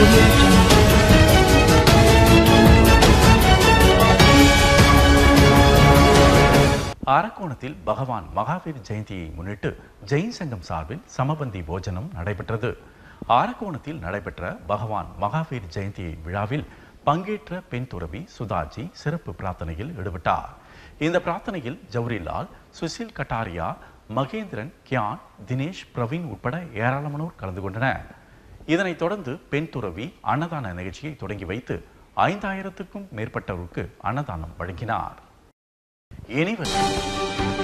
Audio Jungle. அரக்கோணத்தில் பகவான் மகாவீர் ஜெயந்தியை முன்னிட்டு ஜெயின் சங்கம் சார்பில் சமபந்தி போஜனம் நடைபெற்றது அரக்கோணத்தில் நடைபெற்ற பகவான் மகாவீர் ஜெயந்தி விழாவில் பங்கேற்ற பெண் துறவி சுதாஜி சிறப்பு பிரார்த்தனையில் ஈடுபட்டார் இந்த பிரார்த்தனையில் ஜவஹர்லால் சுசில் கட்டாரியா மகேந்திரன் கியான் தினேஷ் பிரவீன் உட்பட ஏராளமானோர் கலந்து கொண்டனர் இதனைத் தொடர்ந்து பெண் துறவி அன்னதான நிகழ்ச்சியை தொடங்கி வைத்து ஐந்தாயிரத்துக்கும் மேற்பட்டோருக்கு அன்னதானம் வழங்கினார் இனி வந்து